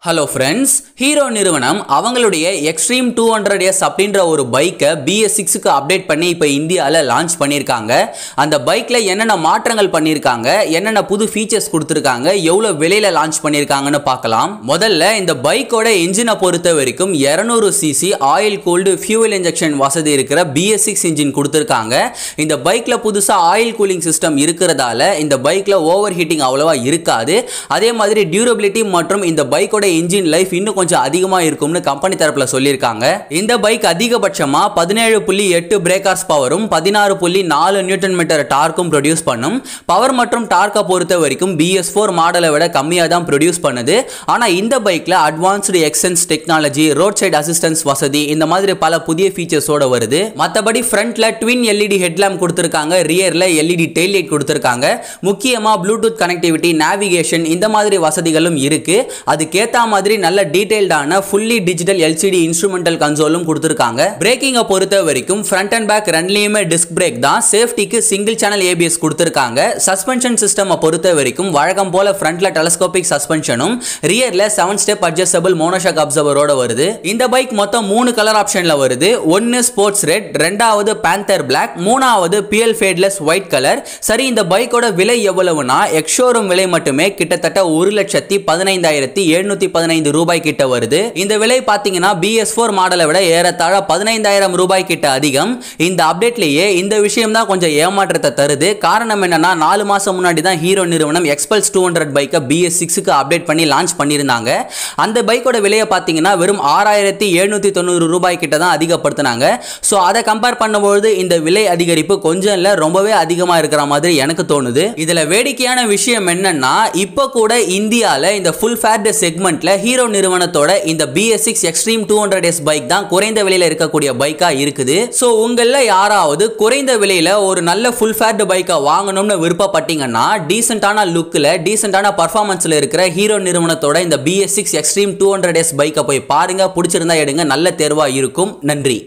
hello friends hero நிறுவனம் அவங்களுடைய extreme two hundred S அப்படின்ற ஒரு பைக்கை பிஎஸ் சிக்ஸுக்கு அப்டேட் பண்ணி இப்போ இந்தியாவில் லான்ச் பண்ணியிருக்காங்க அந்த பைக்கில் என்னென்ன மாற்றங்கள் பண்ணியிருக்காங்க என்னென்ன புது ஃபீச்சர்ஸ் கொடுத்துருக்காங்க எவ்வளோ விலையில் லான்ச் பண்ணியிருக்காங்கன்னு பார்க்கலாம் முதல்ல இந்த பைக்கோட இன்ஜினை பொறுத்த வரைக்கும் இரநூறு CC oil cooled fuel injection வசதி இருக்கிற பிஎஸ் சிக்ஸ் இன்ஜின் கொடுத்துருக்காங்க இந்த பைக்கில் புதுசாக ஆயில் கூலிங் சிஸ்டம் இருக்கிறதால இந்த பைக்கில் ஓவர் ஹீட்டிங் அவ்வளோவா இருக்காது அதே மாதிரி டியூரபிலிட்டி மற்றும் இந்த பைக்கோட இன்ஜின் லைஃப் இன்னும் கொஞ்சம் அதிகமாக இருக்கும்னு கம்பெனி தரப்பில் சொல்லியிருக்காங்க இந்த பைக் அதிகபட்சமாக பதினேழு புள்ளி எட்டு பிரேக்கர்ஸ் பவரும் பதினாறு புள்ளி நாலு நியூட்டன் மீட்டர் டார்க்கும் ப்ரொடியூஸ் பண்ணும் பவர் மற்றும் டார்க்கை பொறுத்த வரைக்கும் பிஎஸ் ஃபோர் மாடலை விட கம்மியாக தான் ப்ரொடியூஸ் பண்ணுது ஆனால் இந்த பைக்கில் அட்வான்ஸ்டு எக்ஸன்ஸ் டெக்னாலஜி ரோட் சைடு அசிஸ்டன்ஸ் வசதி இந்த மாதிரி பல புதிய ஃபீச்சர்ஸோட வருது மற்றபடி ஃப்ரண்ட்ல ட்வின் எல்இடி ஹெட்லாம்ப் கொடுத்துருக்காங்க ரியரில் எல்இடி டெய்ல் லைட் கொடுத்துருக்காங்க முக்கியமாக ப்ளூடூத் கனெக்டிவிட்டி நேவிகேஷன் இந்த மாதிரி வசதிகளும் இருக்கு அதுக்கேற்ற மாதிரி நல்ல டீடைல்டான ஃபுல்லி டிஜிட்டல் எல்சிடி இன்ஸ்ட்ருமெண்டல் கன்சோலும் கொடுத்துருக்காங்க பிரேக்கிங்கை பொறுத்த வரைக்கும் ஃப்ரண்ட் அண்ட் பேக் ரெண்டுலேயுமே டிஸ்க் பிரேக் தான் சேஃப்டிக்கு சிங்கிள் சேனல் ஏபிஎஸ் கொடுத்துருக்காங்க சஸ்பென்ஷன் சிஸ்டமை பொறுத்த வரைக்கும் வழக்கம் போல ஃப்ரண்ட்ல டெலஸ்கோபிக் சஸ்பென்ஷனும் ரியர்ல செவன் ஸ்டெப் அட்ஜஸ்டபிள் மோனோஷாக் அப்சர்வரோட வருது இந்த பைக் மொத்தம் மூணு கலர் ஆப்ஷன்ல வருது ஒன்னு ஸ்போர்ட்ஸ் ரெட் ரெண்டாவது பேந்தர் பிளாக் மூணாவது பிஎல் ஃபேட்லெஸ் ஒயிட் கலர் சரி இந்த பைக்கோட விலை எவ்வளவுனா எக்ஷோரூம் விலை மட்டுமே கிட்டத்தட்ட ஒரு லட்சத்தி பதினைந்தாயிரத்தி எழுநூத்தி பதினைந்து ரூபாய் கிட்ட வருது இந்த விலை பார்த்தீங்கன்னா பிஎஸ் ஃபோர் மாடலை விட ஏறத்தாழ பதினைந்தாயிரம் ரூபாய் கிட்ட அதிகம் இந்த அப்டேட்லேயே இந்த விஷயம் தான் கொஞ்சம் ஏமாற்றத்தை தருது காரணம் என்னன்னா நாலு மாசம் முன்னாடி தான் ஹீரோ நிறுவனம் எக்ஸ்பல்ஸ் டூ ஹண்ட்ரட் பைக்கை பிஎஸ் சிக்ஸுக்கு அப்டேட் பண்ணி லான்ச் பண்ணியிருந்தாங்க அந்த பைக்கோட விலையை பார்த்தீங்கன்னா வெறும் ஆறாயிரத்தி எழுநூத்தி தொண்ணூறு ரூபாய் கிட்ட தான் அதிகப்படுத்தினாங்க ஸோ அதை கம்பேர் பண்ணும்போது இந்த விலை அதிகரிப்பு கொஞ்சம் இல்லை ரொம்பவே அதிகமாக இருக்கிற மாதிரி எனக்கு தோணுது இதில் வேடிக்கையான விஷயம் என்னன்னா இப்போ கூட இந்தியாவில் இந்த ஃபுல் ஃபேட் செக்மெண்ட்ல ஹீரோ நிறுவனத்தோட இந்த BS six Xtreme two hundred S bike தான் குறைந்த விலையில் இருக்கக்கூடிய பைக்காக இருக்குது ஸோ உங்களில் யாராவது குறைந்த விலையில் ஒரு நல்ல ஃபுல் ஃபேட் பைக்கை வாங்கணும்னு விருப்பப்பட்டீங்கன்னா டீசெண்டான லுக்கில் டீசெண்டான பர்ஃபார்மன்ஸில் இருக்கிற ஹீரோ நிறுவனத்தோட இந்த BS six Xtreme two hundred S பைக்கை போய் பாருங்க பிடிச்சிருந்தா எடுங்க நல்ல தேர்வாக இருக்கும் நன்றி